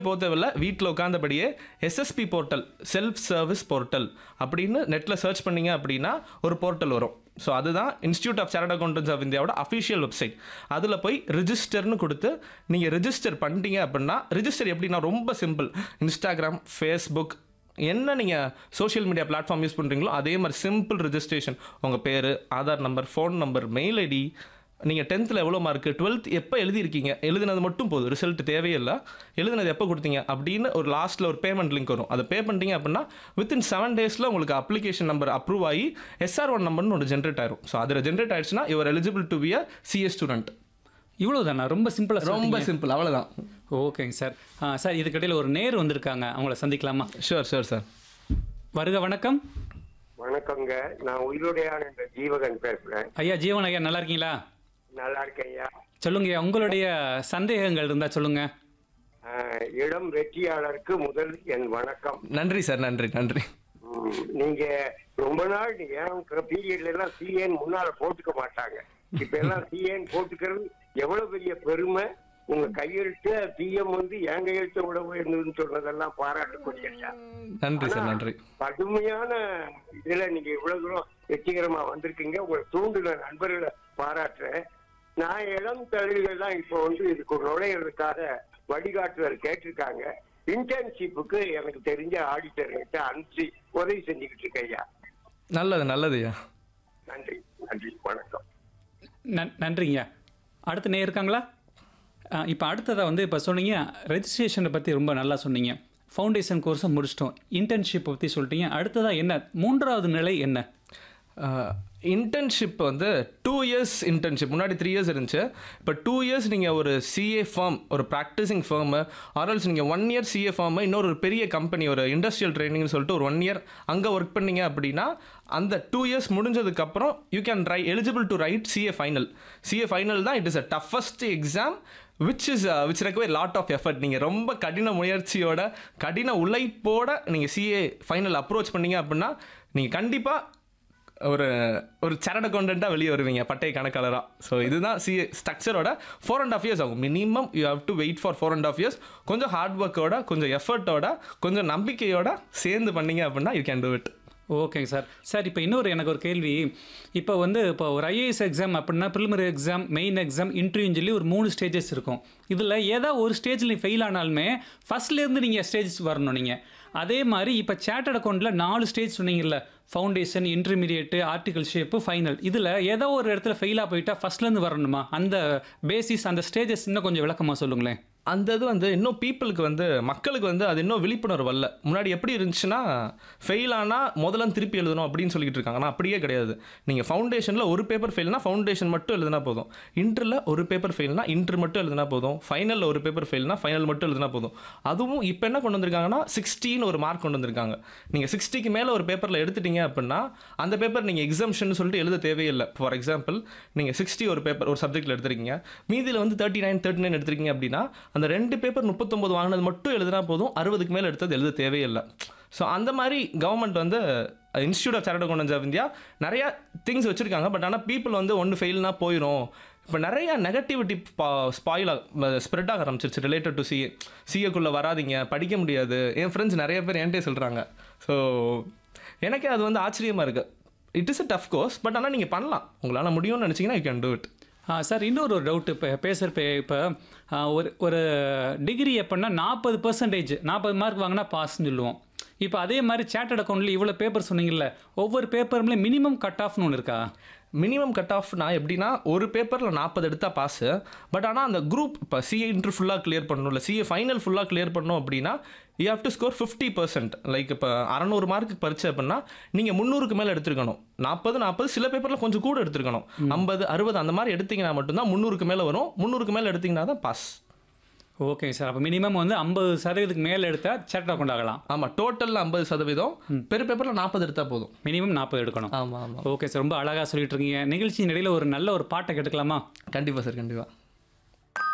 போத்தவில்ல வீட்டில் உட்காந்தபடியே SSP portal self service portal அப்படின்னு நெட்டில் சர்ச் பண்ணீங்க அப்படின்னா ஒரு போர்ட்டல் வரும் ஸோ அதுதான் institute of chartered accountants of இந்தியாவோட அஃபிஷியல் வெப்சைட் அதில் போய் ரிஜிஸ்டர்னு கொடுத்து நீங்கள் ரிஜிஸ்டர் பண்ணிட்டீங்க அப்படின்னா ரிஜிஸ்டர் எப்படின்னா ரொம்ப சிம்பிள் இன்ஸ்டாகிராம் ஃபேஸ்புக் என்ன நீங்கள் சோஷியல் மீடியா பிளாட்ஃபார்ம் யூஸ் பண்ணுறீங்களோ அதே மாதிரி சிம்பிள் ரிஜிஸ்ட்ரேஷன் உங்கள் பேர் Aadhaar number phone number mail ID நீங்கள் டென்த்தில் எவ்வளோ மார்க்கு டுவெல்த் எப்போ எழுதியிருக்கீங்க எழுதினது மட்டும் போதும் ரிசல்ட் தேவையில்லை எழுதினது எப்போ கொடுத்தீங்க அப்படின்னு ஒரு லாஸ்ட்டில் ஒரு பேமெண்ட் லிங்க் வரும் அதை பே பண்ணிட்டீங்க அப்படின்னா வித்தின் செவன் டேஸில் உங்களுக்கு அப்ளிகேஷன் நம்பர் அப்ரூவ் ஆகி எஸ்ஆர் ஒன் நம்பர்னு ஒன்று ஜென்ரேட் ஆயிரும் ஸோ அதில் ஜென்ரேட் ஆயிடுச்சுன்னா your eligible to be a CS student இவ்வளவுதானா ரொம்ப சிம்பிளா ரொம்ப சிம்பிள் அவ்வளோதான் ஓகேங்க சார் ஆ, சார் இதுக்கிடையில் ஒரு நேர் வந்திருக்காங்க அவங்கள சந்திக்கலாமா ஷூர் ஷூர் சார் வருக வணக்கம் வணக்கங்க நான் உயிருடையான இந்த ஜீவகன் பேசுறேன் ஐயா ஜீவன் ஐயா நல்லா இருக்கீங்களா நல்லா இருக்கேன் ஐயா சொல்லுங்க ஐயா, உங்களுடைய சந்தேகங்கள் இருந்தா சொல்லுங்க ஆஹ், இளம் வெற்றியாளருக்கு முதல் என் வணக்கம் நன்றி சார் நன்றி நன்றி ம், நீங்க ரொம்ப நாள் என் பீரியட்ல எல்லாம் சிஏன் முன்னால போட்டுக்க மாட்டாங்க இப்ப எல்லாம் சிஏன் போட்டுக்கிறது எவ்வளவு பெரிய பெருமை உங்க கையெழுத்து பிஎம் வந்து என் கையெழுத்தை விட உயர்ந்ததுன்னு சொன்னதெல்லாம் பாராட்டக்கூடிய ஐயா. நன்றி சார் ஆனா, நன்றி கடுமையான இதுல நீங்க இவ்வளவு தூரம் வெற்றிகரமா வந்திருக்கீங்க உங்களை தூண்டுன நண்பர்களை பாராட்டுறேன் நான் இளம் தழுவிகள் தான் இப்போ வந்து இதுக்கு நுழையிறதுக்காக வழிகாட்டுதல் கேட்டிருக்காங்க இன்டர்ன்ஷிப்புக்கு எனக்கு தெரிஞ்ச ஆடிட்டர்கிட்ட அனுப்பிச்சு உதவி செஞ்சுக்கிட்டு இருக்கேன் ஐயா நல்லது நல்லதுயா நன்றி நன்றி வணக்கம் நன்- நன்றிங்க அடுத்த நேர் இருக்காங்களா இப்போ அடுத்ததாக வந்து இப்போ சொன்னீங்க ரெஜிஸ்ட்ரேஷனை பற்றி ரொம்ப நல்லா சொன்னீங்க ஃபவுண்டேஷன் கோர்ஸை முடிச்சிட்டோம் இன்டர்ன்ஷிப் பற்றி சொல்லிட்டீங்க அடுத்ததாக என்ன மூன்றாவது நிலை என்ன இன்டர்ன்ஷிப் வந்து டூ இயர்ஸ் இன்டர்ன்ஷிப் முன்னாடி த்ரீ இயர்ஸ் இருந்துச்சு இப்போ டூ இயர்ஸ் நீங்கள் ஒரு சிஏ ஃபார்ம் ஒரு ப்ராக்டிசிங் ஃபார்மு ஆர்எல்ஸ் நீங்கள் ஒன் இயர் சிஏ ஃபார்மு இன்னொரு ஒரு பெரிய கம்பெனி ஒரு இண்டஸ்ட்ரியல் ட்ரைனிங்னு சொல்லிட்டு ஒரு ஒன் இயர் அங்கே ஒர்க் பண்ணீங்க அப்படின்னா அந்த டூ இயர்ஸ் முடிஞ்சதுக்கப்புறம் you can write eligible to write CA final CA final தான் it is a toughest exam which is which require lot of effort நீங்கள் ரொம்ப கடின முயற்சியோட கடின உழைப்போட நீங்கள் சிஏ ஃபைனல் அப்ரோச் பண்ணீங்க அப்படின்னா நீங்கள் கண்டிப்பாக ஒரு ஒரு சேரட் அக்கௌண்டண்ட்டாக வெளியே வருவீங்க பட்டை கணக்காளராக ஸோ இதுதான் சி ஸ்ட்ரக்சரோட ஃபோர் அண்ட் ஆஃப் இயர்ஸ் ஆகும் minimum you have to wait for four and half years கொஞ்சம் ஹார்ட் ஒர்க்கோட கொஞ்சம் எஃபர்ட்டோட கொஞ்சம் நம்பிக்கையோட சேர்ந்து பண்ணீங்க அப்படின்னா யூ கேன் டூ இட் ஓகேங்க சார் சார் இப்போ இன்னொரு எனக்கு ஒரு கேள்வி இப்போ வந்து இப்போ ஒரு ஐஏஎஸ் எக்ஸாம் அப்படின்னா ப்ரிலிமினரி எக்ஸாம் மெயின் எக்ஸாம் இன்டர்வியூன்னு சொல்லி ஒரு மூணு ஸ்டேஜஸ் இருக்கும் இதில் ஏதாவது ஒரு ஸ்டேஜில் ஃபெயில் ஆனாலுமே ஃபஸ்ட்லேருந்து நீங்கள் ஸ்டேஜ் வரணும் நீங்கள் அதே மாதிரி இப்போ சேட்டட் அக்கௌண்ட்டில் நாலு ஸ்டேஜ் சொன்னீங்கல்ல foundation intermediate articleship final இதில் ஏதோ ஒரு இடத்துல ஃபெயிலாக போயிட்டா ஃபஸ்ட்லேருந்து வரணுமா அந்த பேசிஸ் அந்த ஸ்டேஜஸ் இன்னும் கொஞ்சம் விளக்கமாக சொல்லுங்களேன் அந்த இது வந்து இன்னும் பீப்புளுக்கு வந்து மக்களுக்கு வந்து அது இன்னும் விழிப்புணர்வு வரல முன்னாடி எப்படி இருந்துச்சுன்னா ஃபெயில் ஆனால் முதல்ல திருப்பி எழுதணும் அப்படின்னு சொல்லிட்டு இருக்காங்க ஆனால் அப்படியே கிடையாது நீங்கள் ஃபவுண்டேஷனில் ஒரு பேப்பர் ஃபெயில்னா ஃபவுண்டேஷன் மட்டும் எழுதினா போதும் இன்டரில் ஒரு பேப்பர் ஃபெயில்னா இன்டர் மட்டும் எழுதினா போதும் ஃபைனலில் ஒரு பேப்பர் ஃபெயில்னா ஃபைனல் மட்டும் எழுதினா போதும் அதுவும் இப்போ என்ன கொண்டு வந்திருக்காங்கன்னா சிக்ஸ்டின்னு ஒரு மார்க் கொண்டு வந்திருக்காங்க நீங்கள் சிக்ஸ்டிக்கு மேலே ஒரு பேப்பரில் எடுத்துட்டீங்க அப்படின்னா அந்த பேப்பர் நீங்கள் எக்ஸாம்ஷன் சொல்லிட்டு எழுத தேவையில்லை ஃபார் எக்ஸாம்பிள் நீங்கள் சிக்ஸ்டி ஒரு பேப்பர் ஒரு சப்ஜெக்ட்டில் எடுத்திருக்கீங்க மீதியில் வந்து தேர்ட்டி நைன் தேர்ட்டி நைன் எடுத்திருக்கீங்க அப்படின்னா அந்த ரெண்டு பேப்பர் முப்பத்தொம்பது வாங்கினது மட்டும் எழுதினா போதும் அறுபதுக்கு மேலே எடுத்தது எழுத தேவையில்லை ஸோ அந்த மாதிரி கவர்மெண்ட் வந்து institute of chartered accountants of India நிறையா திங்ஸ் வச்சுருக்காங்க பட் ஆனால் பீப்புள் வந்து ஒன்று ஃபெயில்னா போயிடும் இப்போ நிறைய நெகட்டிவிட்டி ஸ்பாயில் ஸ்ப்ரெட் ஆக ஆரம்பிச்சிருச்சு ரிலேட்டட் டு சிஏ சிஏக்குள்ளே வராதீங்க படிக்க முடியாது என் ஃப்ரெண்ட்ஸ் நிறைய பேர் என்கிட்டே சொல்கிறாங்க ஸோ எனக்கே அது வந்து ஆச்சரியமாக இருக்குது it is a tough course but ஆனால் நீங்கள் பண்ணலாம் உங்களால் முடியும்னு நினச்சிங்கன்னா you can do it ah, sir இன்னொரு ஒரு டவுட் இப்போ பேசுகிறப்ப இப்போ ஒரு ஒரு டிகிரி எப்படின்னா நாற்பது பர்சன்டேஜ் நாற்பது மார்க் வாங்கினா பாஸ்ன்னு சொல்லுவோம் இப்போ அதே மாதிரி சேட்டட் அக்கௌண்ட்டில் இவ்வளோ பேப்பர் சொன்னீங்கல்ல ஒவ்வொரு பேப்பர்லேயும் மினிமம் கட் ஆஃப்னு ஒன்று இருக்கா மினிமம் கட் ஆஃப்னா எப்படின்னா ஒரு பேப்பரில் நாற்பது எடுத்தால் பாஸு பட் ஆனால் அந்த குரூப் இப்போ சிஏ இன்ட்ரு ஃபுல்லாக கிளியர் பண்ணணும் இல்லை சிஏ ஃபைனல் ஃபுல்லாக கிளியர் பண்ணணும் அப்படின்னா you have to score fifty percent like இப்போ அறநூறு மார்க்கு பரிச்சு அப்படின்னா நீங்கள் முந்நூறுக்கு மேலே எடுத்துருக்கணும் நாற்பது நாற்பது சில பேப்பரில் கொஞ்சம் கூட எடுத்துருக்கணும் ஐம்பது அறுபது அந்த மாதிரி எடுத்தீங்கன்னா மட்டும்தான் முந்நூறுக்கு மேலே வரும் முந்நூறுக்கு மேலே எடுத்தீங்கன்னா தான் பாஸ் ஓகே சார் அப்போ மினிமம் வந்து ஐம்பது சதவீதத்துக்கு மேலே எடுத்தால் சேட்டட் அக்கௌண்ட் ஆகலாம் ஆமாம் டோட்டலில் ஐம்பது சதவீதம் பெரு பேப்பரில் நாற்பது எடுத்தால் போதும் மினிமம் நாற்பது எடுக்கணும் ஆமாம் ஆமாம் ஓகே சார் ரொம்ப அழகாக சொல்லிட்டு இருக்கீங்க நிகழ்ச்சியின் இடையில ஒரு நல்ல ஒரு பாட்டை கேட்டுக்கலாமா கண்டிப்பாக சார் கண்டிப்பாக